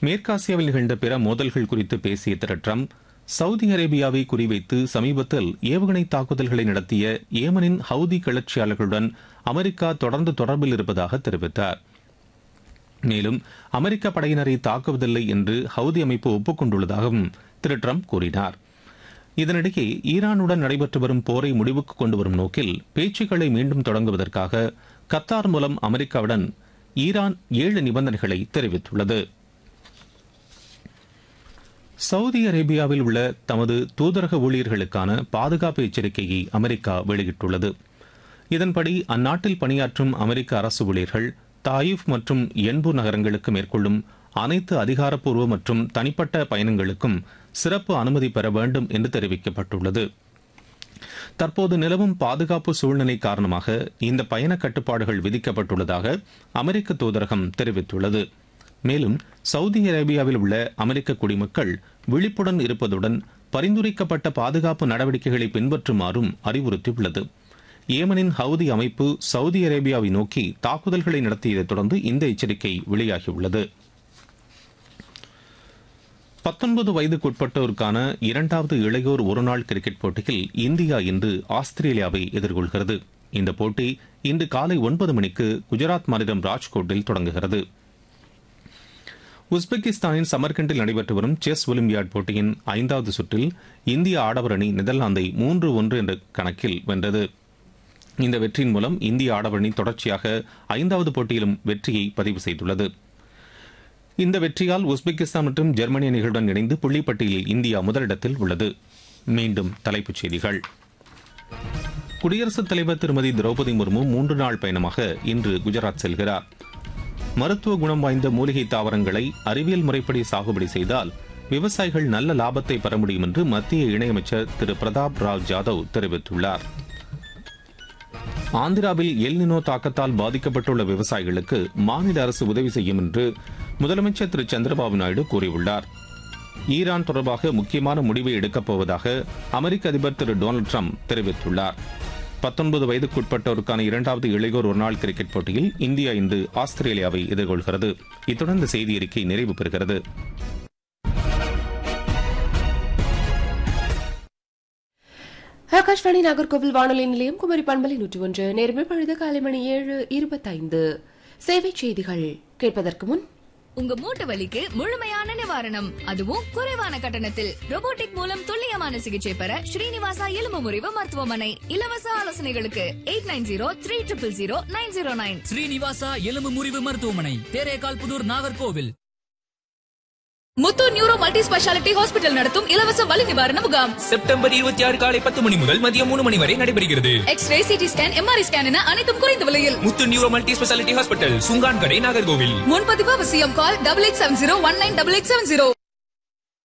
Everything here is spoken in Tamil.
மேற்காசியாவில் நிகழ்ந்த பிற மோதல்கள் குறித்து பேசிய திரு ட்ரம்ப் சவுதி அரேபியாவை குறிவைத்து சமீபத்தில் ஏவுகணை தாக்குதல்களை நடத்திய ஏமனின் ஹவுதி கிளர்ச்சியாளர்களுடன் அமெரிக்கா தொடர்ந்து தொடர்பில் இருப்பதாக தெரிவித்தார் மேலும் அமெரிக்க படையினரை தாக்குவதில்லை என்று ஹவுதி அமைப்பு ஒப்புக்கொண்டுள்ளதாகவும் திரு ட்ரம்ப் கூறினார் இதனிடையே ஈரானுடன் நடைபெற்று வரும் போரை முடிவுக்கு கொண்டு வரும் நோக்கில் பேச்சுக்களை மீண்டும் தொடங்குவதற்காக கத்தார் மூலம் அமெரிக்காவுடன் ஈரான் ஏழு நிபந்தனைகளை தெரிவித்துள்ளது சவுதி அரேபியாவில் உள்ள தமது தூதரக ஊழியர்களுக்கான பாதுகாப்பு எச்சரிக்கையை அமெரிக்கா வெளியிட்டுள்ளது இதன்படி அந்நாட்டில் பணியாற்றும் அமெரிக்க அரசு ஊழியர்கள் தாயிஃப் மற்றும் என்பு நகரங்களுக்கு மேற்கொள்ளும் அனைத்து அதிகாரப்பூர்வ மற்றும் தனிப்பட்ட பயணங்களுக்கும் சிறப்பு அனுமதி பெற வேண்டும் என்று தெரிவிக்கப்பட்டுள்ளது தற்போது நிலவும் பாதுகாப்பு சூழ்நிலை காரணமாக இந்த பயண கட்டுப்பாடுகள் விதிக்கப்பட்டுள்ளதாக அமெரிக்க தூதரகம் தெரிவித்துள்ளது மேலும் சவுதி அரேபியாவில் உள்ள அமெரிக்க குடிமக்கள் விழிப்புடன் இருப்பதுடன் பரிந்துரைக்கப்பட்ட பாதுகாப்பு நடவடிக்கைகளை பின்பற்றுமாறும் அறிவுறுத்தியுள்ளது ஏமனின் ஹவுதி அமைப்பு சவுதி அரேபியாவை நோக்கி தாக்குதல்களை நடத்தியதைத் தொடர்ந்து இந்த எச்சரிக்கை வெளியாகியுள்ளது பத்தொன்பது வயதுக்குட்பட்டோருக்கான இரண்டாவது இளையோர் ஒருநாள் கிரிக்கெட் போட்டியில் இந்தியா இன்று ஆஸ்திரேலியாவை எதிர்கொள்கிறது இந்த போட்டி இன்று காலை ஒன்பது மணிக்கு குஜராத் மாநிலம் ராஜ்கோட்டில் தொடங்குகிறது உஸ்பெகிஸ்தானின் சமர்கண்டில் நடைபெற்று வரும் செஸ் ஒலிம்பியாட் போட்டியின் ஐந்தாவது சுற்றில் இந்திய ஆடவர் அணி நெதர்லாந்தை மூன்று ஒன்று என்ற கணக்கில் வென்றது இந்த வெற்றியின் மூலம் இந்திய ஆடவர் அணி தொடர்ச்சியாக ஐந்தாவது போட்டியிலும் வெற்றியை பதிவு செய்துள்ளது இந்த வெற்றியால் உஸ்பெகிஸ்தான் மற்றும் ஜெர்மனி அணிகளுடன் இணைந்து புள்ளிப்பட்டியலில் இந்தியா முதலிடத்தில் உள்ளது மீண்டும் தலைப்புச் செய்திகள் குடியரசுத் தலைவர் திருமதி திரௌபதி முர்மு மூன்று நாள் பயணமாக இன்று குஜராத் செல்கிறார் மருத்துவ குணம் வாய்ந்த மூலிகை தாவரங்களை அறிவியல் முறைப்படி சாகுபடி செய்தால் விவசாயிகள் நல்ல லாபத்தை பெற முடியும் என்று மத்திய இணையமைச்சர் திரு பிரதாப் ராவ் ஜாதவ் தெரிவித்துள்ளார் ஆந்திராவில் எல்னினோ தாக்கத்தால் பாதிக்கப்பட்டுள்ள விவசாயிகளுக்கு மாநில அரசு உதவி செய்யும் என்று முதலமைச்சர் திரு சந்திரபாபு நாயுடு கூறியுள்ளார் ஈரான் தொடர்பாக முக்கியமான முடிவை எடுக்கப் போவதாக அமெரிக்க அதிபர் திரு டொனால்டு ட்ரம்ப் தெரிவித்துள்ளார் பத்தொன்பது வயதுக்குட்பட்டோருக்கான இரண்டாவது இளையோர் ஒருநாள் கிரிக்கெட் போட்டியில் இந்தியா இன்று ஆஸ்திரேலியாவை எதிர்கொள்கிறது இத்துடன் இந்த செய்தி அறிக்கை நிறைவு பெறுகிறது ஆகாஷ்வாணி நாகர்கோவில் வானொலி நிலையம் குமரி பண்பலை நூற்றி ஒன்று நேர்மை பழுத காலை மணி ஏழு இருபத்தைந்து சேவை செய்திகள் கேட்பதற்கு முன் உங்க மூட்டு வலிக்கு முழுமையான நிவாரணம் அதுவும் குறைவான கட்டணத்தில் robotic மூலம் துல்லியமான சிகிச்சை பெற ஸ்ரீனிவாசா எலும்பு முறிவு மருத்துவமனை இலவச ஆலோசனைகளுக்கு eight nine zero three triple zero nine zero nine Srinivasa எலும்பு முறிவு மருத்துவமனை Therekal Pudur Nagercoil Muthu neuro multi speciality hospital நடத்தும் இலவச வலி நிவாரண முகாம் செப்டம்பர் இருபத்தி ஆறு காலை பத்து மணி முதல் மதியம் மூணு மணி வரை நடைபெறுகிறது x ray CT scan MRI scan என அனைத்தும் குறைந்த விலையில் Muthu neuro multi speciality hospital Sungankadai Nagercoil முன்பதிவு அவசியம் call double eight seven zero one nine double eight seven zero